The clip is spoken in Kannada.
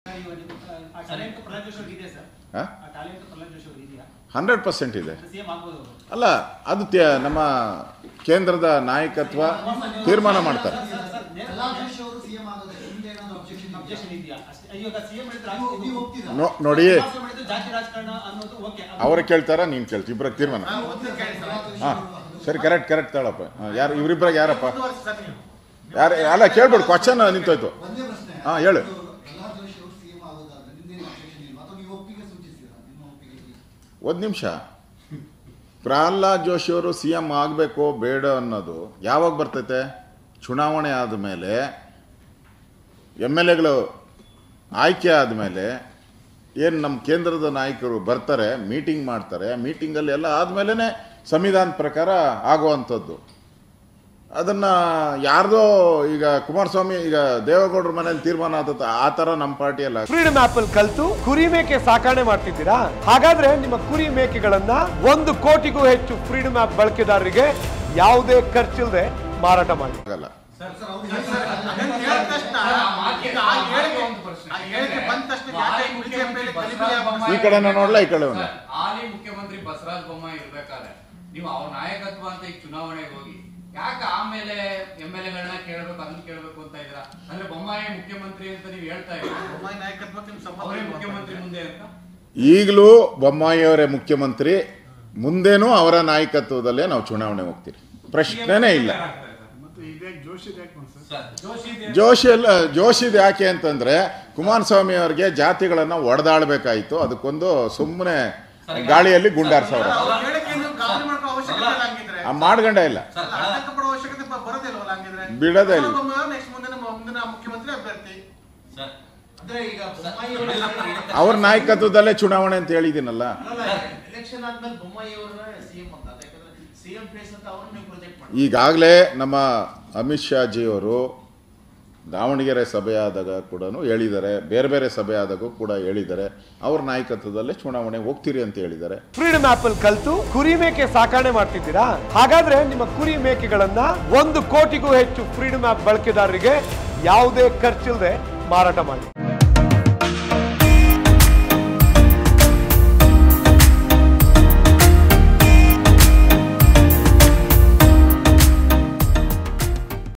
ಟ್ಯಾಲೆಂಟ್ ಪ್ರಹ್ಲಾದ್ ಜೋಶಿ ಅವ್ರಿಗೆ ಇದೆ ಸರ್ ಹಾಂ ಆ ಟ್ಯಾಲೆಂಟ್ ಪ್ರಹ್ಲಾದ್ ಜೋಶಿ ಅವ್ರಿಗೆ ಇದೆಯಾ ಹಂಡ್ರೆಡ್ ಪರ್ಸೆಂಟ್ ಇದೆ ಸಿಎಂ ಆಗ್ಬೋದು ಅವರು ಅಲ್ಲ ಅದು ತ್ಯ- ನಮ್ಮ ಕೇಂದ್ರದ ನಾಯಕತ್ವ ತೀರ್ಮಾನ ಮಾಡ್ತಾರೆ ಪ್ರಹ್ಲಾದ್ ಜೋಶಿ ಅವರು ಸಿಎಂ ಆಗೋದಕ್ಕೆ ಹಿಂದೆ ಏನಾದ್ರು objection ಇದೆಯಾ? ಅಬ್ಜೆಕ್ಷನ್ ಇದೆಯಾ ಅಷ್ಟೇ ಇವಾಗ ಸಿಎಂ ಹೇಳಿದ್ರೆ ನೀವು- ನೀವು ಒಪ್ತೀರಾ? ನೋ ನೋಡಿ ಕುಮಾರಸ್ವಾಮಿ ಹೇಳಿದ್ರೆ ಜಾತಿ ರಾಜಕಾರಣ ಅನ್ನೋದು ಓಕೆ ಅವ್ರು ಕೇಳ್ತಾರ ನೀನು ಕೇಳ್ತಿ ಇಬ್ಬರ ತೀರ್ಮಾನ ಪ್ರಹ್ಲಾದ್ ಜೋಶಿ ಹಾಂ ಅವರು- ಸರಿ ಕರೆಕ್ಟ್ ಕರೆಕ್ಟ್ ತಾಳಪ್ಪ ಹಾಂ ಯಾರು ಇವರಿಬ್ಬರಾಗ ಯಾರಪ್ಪ ಯಾರು ಅಲ್ಲ ಕೇಳ್ಬೇಡಿ ಕ್ವಶನ್ ನಿಂತೋಯ್ತು ಒಂದೇ ಪ್ರಶ್ನೆ ಹಾ, ಹೇಳು. ಇದು ಪ್ರಹ್ಲಾದ್ ಜೋಶಿ ಅವರು ಸಿಎಂ ಆಗೋದಾದ್ರೆ ನಿಮ್ದೇನು objection ಇಲ್ವಾ? ಅಥವಾ ನೀವು ಒಪ್ಪಿಗೆ ಸೂಚಿಸ್ತೀರಾ ನಿಮ್ಮ ಒಪ್ಪಿಗೆ ಒಂದು ನಿಮಿಷ ಪ್ರಹ್ಲಾದ್ ಜೋಶಿಯವರು ಸಿ ಎಂ ಆಗಬೇಕು ಬೇಡ ಅನ್ನೋದು ಯಾವಾಗ ಬರ್ತೈತೆ ಚುನಾವಣೆ ಆದಮೇಲೆ ಎಮ್ ಎಲ್ ಎಗಳು ಆಯ್ಕೆ ಆದಮೇಲೆ ಏನು ನಮ್ಮ ಕೇಂದ್ರದ ನಾಯಕರು ಬರ್ತಾರೆ ಮೀಟಿಂಗ್ ಮಾಡ್ತಾರೆ ಮೀಟಿಂಗಲ್ಲಿ ಎಲ್ಲ ಆದಮೇಲೆ ಸಂವಿಧಾನ ಪ್ರಕಾರ ಆಗುವಂಥದ್ದು ಅದನ್ನು ಯಾರ್ದೋ ಈಗ ಕುಮಾರಸ್ವಾಮಿ ಈಗ ದೇವೇಗೌಡರ ಮನೇಲಿ ತೀರ್ಮಾನ ಆದ ಆ ಥರ ನಮ್ಮ ಪಾರ್ಟಿಯಲ್ಲಿ ಫ್ರೀಡಮ್ ಆಪ್ ಅಲ್ಲಿ ಕಲ್ತು ಕುರಿ ಮೇಕೆ ಸಾಕಣೆ ಮಾಡ್ತಿದ್ದೀರಾ ಹಾಗಾದ್ರೆ ನಿಮ್ಮ ಕುರಿ ಮೇಕೆಗಳನ್ನ ಒಂದು ಕೋಟಿಗೂ ಹೆಚ್ಚು ಫ್ರೀಡಮ್ ಆಪ್ ಬಳಕೆದಾರರಿಗೆ ಯಾವುದೇ ಖರ್ಚಿಲ್ಲದೆ ಮಾರಾಟ ಮಾಡಿ ಆಗಲ್ಲ ಸರ್, ಅವ್ರು ಹೇಳ್ತಾರೆ, ಈ ಕಡೆನ ನೋಡ್ಲಾ ಈ ಕಡೆ ಒಂದು ಸರ್, ಹಾಲಿ ಮುಖ್ಯಮಂತ್ರಿ ಬಸವರಾಜ ಬೊಮ್ಮಾಯಿ ಇರ್ಬೇಕಾದ್ರೆ ನೀವು ಅವ್ರ ನಾಯಕತ್ವ ಅಂತ ಈಗ ಚುನಾವಣೆಗೆ ಹೋಗಿ ಯಾಕೆ ಆಮೇಲೆ ಎಂ ಎಲ್ ಎಗಳನ್ನ ಕೇಳ್ಬೇಕು ಅದನ್ನ ಕೇಳ್ಬೇಕು ಅಂತ ಇದ್ರ ಅಂದ್ರೆ ಬೊಮ್ಮಾಯಿ ಮುಖ್ಯಮಂತ್ರಿ ಅಂತ ನೀವು ಹೇಳ್ತಾ ಇದ್ದೀರಾ ಅವರೇ ಮುಖ್ಯಮಂತ್ರಿ ಮುಂದೆ ಅಂತ ಈಗಲೂ ಬೊಮ್ಮಾಯಿಯವರೇ ಮುಖ್ಯಮಂತ್ರಿ ಮುಂದೇನೂ ಅವರ ನಾಯಕತ್ವದಲ್ಲೇ ನಾವು ಚುನಾವಣೆ ಹೋಗ್ತೀವಿ ಪ್ರಶ್ನೆನೇ ಇಲ್ಲ ಜೋಶಿ ಎಲ್ಲ ಜೋಶಿದ್ ಯಾಕೆ ಅಂತಂದ್ರೆ ಕುಮಾರಸ್ವಾಮಿ ಅವರಿಗೆ ಜಾತಿಗಳನ್ನ ಒಡೆದಾಡಬೇಕಾಯ್ತು ಅದಕ್ಕೊಂದು ಸುಮ್ಮನೆ ಗಾಳಿಯಲ್ಲಿ ಗುಂಡಾರ್ಸವ್ರ ಆ ಮಾಡ್ಗಂಡ ಇಲ್ಲ ಬಿಡೋದೇ ಇಲ್ಲ ಮುಖ್ಯಮಂತ್ರಿ ಅಭ್ಯರ್ಥಿ ಅಂದ್ರೆ ಈಗ ಬೊಮ್ಮಾಯಿ ಅವ್ರ ನಾಯಕತ್ವದಲ್ಲೇ ಚುನಾವಣೆ ಅಂತ ಹೇಳಿದ್ದೀನಲ್ಲ ಎಲೆಕ್ಷನ್ ಆದ್ಮೇಲೆ ಬೊಮ್ಮಾಯಿ ಅವ್ರನ್ನ ಸಿಎಂ ಅಂತ ಯಾಕಂದ್ರೆ ಸಿಎಂ ಫೇಸ್ ಅಂತ ಅವ್ರನ್ನ ನೀವು ಪ್ರೊಜೆಕ್ಟ್ ಮಾಡಿ ಈಗಾಗಲೇ ನಮ್ಮ ಅಮಿತ್ ಶಾ ಜಿ ಅವರು ದಾವಣಗೆರೆ ಸಭೆ ಆದಾಗ ಕೂಡ ಹೇಳಿದ್ದಾರೆ ಬೇರೆ ಬೇರೆ ಸಭೆ ಆದಾಗೂ ಕೂಡ ಹೇಳಿದ್ದಾರೆ ಅವ್ರ ನಾಯಕತ್ವದಲ್ಲೇ ಚುನಾವಣೆ ಹೋಗ್ತೀರಿ ಅಂತ ಹೇಳಿದ್ದಾರೆ ಫ್ರೀಡಮ್ ಆಪ್ ಅಲ್ಲಿ ಕಲ್ತು ಕುರಿ ಮೇಕೆ ಸಾಕಣೆ ಮಾಡ್ತಿದ್ದೀರಾ ಹಾಗಾದ್ರೆ ನಿಮ್ಮ ಕುರಿ ಮೇಕೆಗಳನ್ನ ಒಂದು ಕೋಟಿಗೂ ಹೆಚ್ಚು ಫ್ರೀಡಮ್ ಆಪ್ ಬಳಕೆದಾರರಿಗೆ ಯಾವುದೇ ಖರ್ಚಿಲ್ಲದೆ ಮಾರಾಟ ಮಾಡಿ